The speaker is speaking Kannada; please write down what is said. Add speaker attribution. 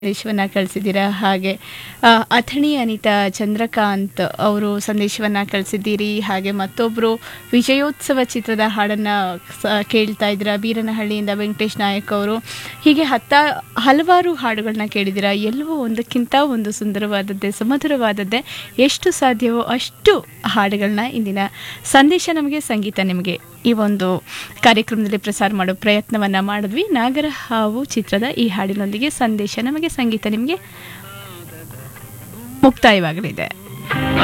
Speaker 1: ಸಂದೇಶವನ್ನ ಕಳಿಸಿದ್ದೀರಾ ಹಾಗೆ ಆ, ಅಥಣಿ ಅನಿತಾ ಚಂದ್ರಕಾಂತ್ ಅವರು ಸಂದೇಶವನ್ನ ಕಳಿಸಿದ್ದೀರಿ ಹಾಗೆ ಮತ್ತೊಬ್ಬರು ವಿಜಯೋತ್ಸವ ಚಿತ್ರದ ಹಾಡನ್ನು ಕೇಳ್ತಾ ಇದ್ದೀರಾ ಬೀರನಹಳ್ಳಿಯಿಂದ ವೆಂಕಟೇಶ್ ನಾಯಕ್ ಅವರು ಹೀಗೆ ಹತ್ತ ಹಲವಾರು ಹಾಡುಗಳನ್ನ ಕೇಳಿದ್ದೀರಾ ಎಲ್ಲವೂ ಒಂದಕ್ಕಿಂತ ಒಂದು ಸುಂದರವಾದದ್ದೇ ಸುಮಧುರವಾದದ್ದೇ ಎಷ್ಟು ಸಾಧ್ಯವೋ ಅಷ್ಟು ಹಾಡುಗಳನ್ನ ಇಂದಿನ ಸಂದೇಶ ನಮಗೆ ಸಂಗೀತ ನಿಮಗೆ ಈ ಒಂದು ಕಾರ್ಯಕ್ರಮದಲ್ಲಿ ಪ್ರಸಾರ ಮಾಡೋ ಪ್ರಯತ್ನವನ್ನ ಮಾಡಿದ್ವಿ ನಾಗರ ಹಾವು ಚಿತ್ರದ ಈ ಹಾಡಿನೊಂದಿಗೆ ಸಂದೇಶ ನಮಗೆ ಸಂಗೀತ ನಿಮಗೆ ಮುಕ್ತಾಯವಾಗಲಿದೆ